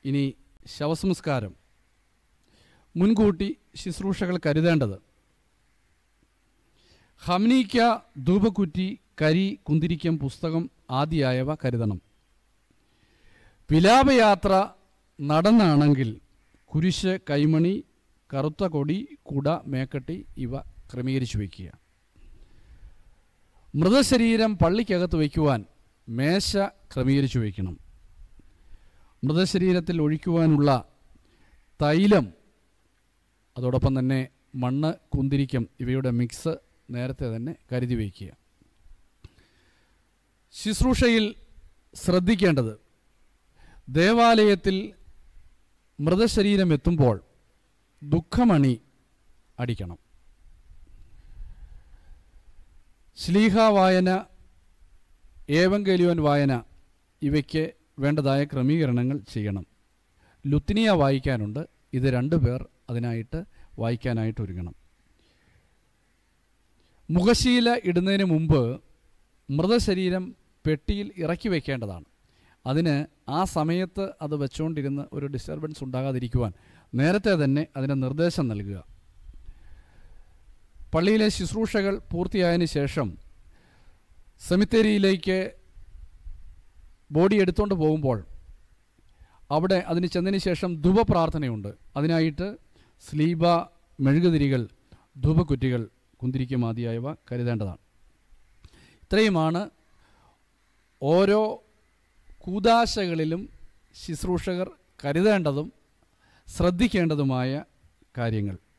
ഇനി ശവസംസ്കാരം മുൻകൂട്ടി ശുശ്രൂഷകൾ കരുതേണ്ടത് ഹംനീക്ക ധൂപക്കുറ്റി കരി കുന്തിരിക്കം പുസ്തകം ആദിയായവ കരുതണം വിലാപയാത്ര നടന്നാണെങ്കിൽ കുരിശ് കൈമണി കറുത്ത കൊടി കുട മേക്കട്ടി ഇവ ക്രമീകരിച്ചു വയ്ക്കുക മൃതശരീരം പള്ളിക്കകത്ത് വയ്ക്കുവാൻ മേശ ക്രമീകരിച്ചു വയ്ക്കണം മൃതശരീരത്തിൽ ഒഴിക്കുവാനുള്ള തൈലം അതോടൊപ്പം തന്നെ മണ്ണ് കുന്തിരിക്കം ഇവയുടെ മിക്സ് നേരത്തെ തന്നെ കരുതി വയ്ക്കുക ശുശ്രൂഷയിൽ ശ്രദ്ധിക്കേണ്ടത് ദേവാലയത്തിൽ മൃതശരീരം എത്തുമ്പോൾ ദുഃഖമണി അടിക്കണം ശ്ലീഹ വായന ഏവങ്കലിയോൻ വായന ഇവയ്ക്ക് വേണ്ടതായ ക്രമീകരണങ്ങൾ ചെയ്യണം ലുത്തിനിയ വായിക്കാനുണ്ട് ഇത് രണ്ടു പേർ അതിനായിട്ട് വായിക്കാനായിട്ട് ഒരുങ്ങണം മുഖശീല ഇടുന്നതിന് മുമ്പ് മൃതശരീരം പെട്ടിയിൽ ഇറക്കി വയ്ക്കേണ്ടതാണ് അതിന് ആ സമയത്ത് അത് വെച്ചുകൊണ്ടിരുന്ന് ഒരു ഡിസ്റ്റർബൻസ് ഉണ്ടാകാതിരിക്കുവാൻ നേരത്തെ തന്നെ അതിന് നിർദ്ദേശം നൽകുക പള്ളിയിലെ ശുശ്രൂഷകൾ പൂർത്തിയായതിനു ശേഷം സെമിത്തേരിയിലേക്ക് ബോഡി എടുത്തുകൊണ്ട് പോകുമ്പോൾ അവിടെ അതിന് ചെന്നതിന് ശേഷം ധൂപപ്രാർത്ഥനയുണ്ട് അതിനായിട്ട് സ്ലീബ മെഴുകുതിരികൾ ധൂപക്കുറ്റികൾ കുന്തിരിക്കുമാതിയായവ കരുതേണ്ടതാണ് ഇത്രയുമാണ് ഓരോ കൂതാശകളിലും ശുശ്രൂഷകർ കരുതേണ്ടതും ശ്രദ്ധിക്കേണ്ടതുമായ കാര്യങ്ങൾ